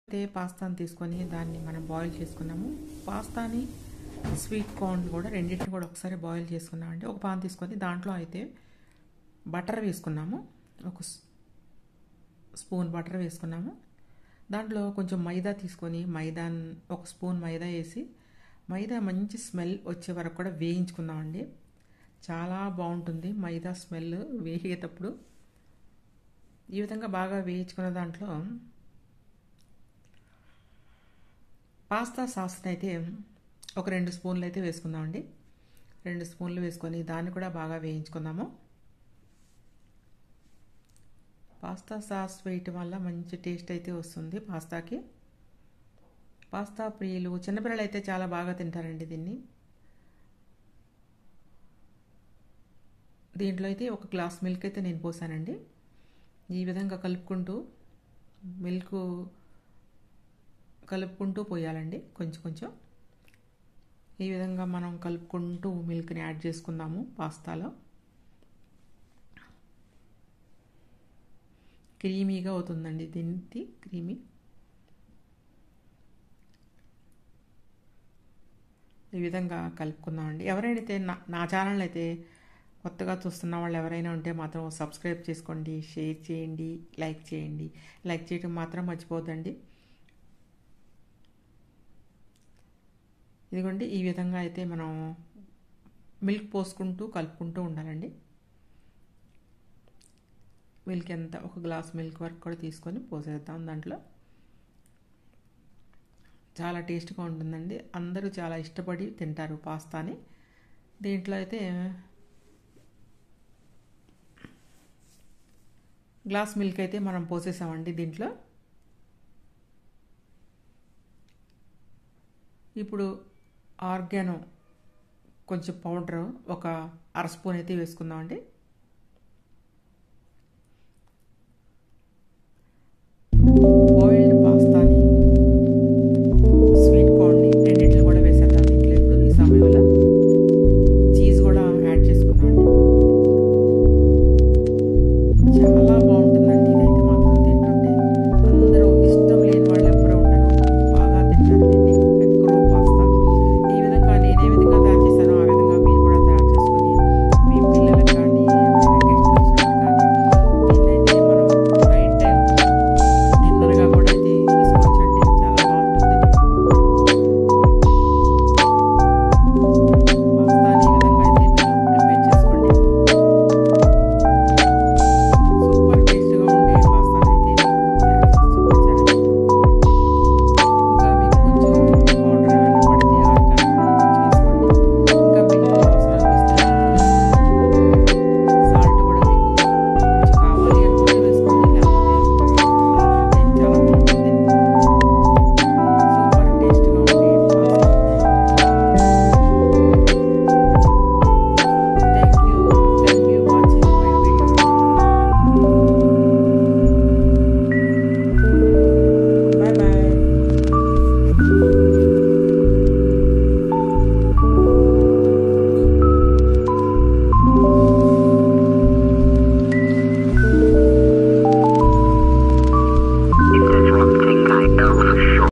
అయితే పాస్తాని తీసుకొని దాన్ని మనం బాయిల్ చేసుకున్నాము పాస్తాని స్వీట్ కార్న్ కూడా రెండింటిని కూడా ఒకసారి బాయిల్ చేసుకున్నామండి ఒక పాన్ తీసుకొని దాంట్లో అయితే బటర్ వేసుకున్నాము ఒక స్- స్పూన్ బటర్ వేసుకున్నాము దాంట్లో కొంచెం మైదా తీసుకొని మైదా ఒక స్పూన్ మైదా వేసి మైదా మంచి స్మెల్ వచ్చే వరకు కూడా వేయించుకుందామండి చాలా బాగుంటుంది మైదా స్మెల్ వేగేటప్పుడు ఈ విధంగా బాగా వేయించుకున్న దాంట్లో పాస్తా సాస్ని అయితే ఒక రెండు స్పూన్లు అయితే వేసుకుందామండి రెండు స్పూన్లు వేసుకొని దాన్ని కూడా బాగా వేయించుకుందాము పాస్తా సాస్ వేయటం వల్ల మంచి టేస్ట్ అయితే వస్తుంది పాస్తాకి పాస్తా ప్రియులు చిన్నపిల్లలు అయితే చాలా బాగా తింటారండి దీన్ని దీంట్లో అయితే ఒక గ్లాస్ మిల్క్ అయితే నేను పోసానండి ఈ విధంగా కలుపుకుంటూ మిల్క్ కలుపుకుంటూ పోయాలండి కొంచెం కొంచెం ఈ విధంగా మనం కలుపుకుంటూ మిల్క్ని యాడ్ చేసుకుందాము పాస్తాలో క్రీమీగా అవుతుందండి దీనికి క్రీమీ ఈ విధంగా కలుపుకుందామండి ఎవరైనా అయితే నా నా ఛానల్ అయితే కొత్తగా చూస్తున్న వాళ్ళు ఎవరైనా ఉంటే మాత్రం సబ్స్క్రైబ్ చేసుకోండి షేర్ చేయండి లైక్ చేయండి లైక్ చేయడం మాత్రం మర్చిపోద్దండి ఇదిగోండి ఈ విధంగా అయితే మనం మిల్క్ పోసుకుంటూ కలుపుకుంటూ ఉండాలండి మిల్క్ ఎంత ఒక గ్లాస్ మిల్క్ వరకు కూడా తీసుకొని పోసేద్దాం దాంట్లో చాలా టేస్ట్గా ఉంటుందండి అందరూ చాలా ఇష్టపడి తింటారు పాస్తాని దీంట్లో అయితే గ్లాస్ మిల్క్ అయితే మనం పోసేసామండి దీంట్లో ఇప్పుడు ఆర్గానో కొంచెం పౌడర్ ఒక అర స్పూన్ అయితే వేసుకుందామండి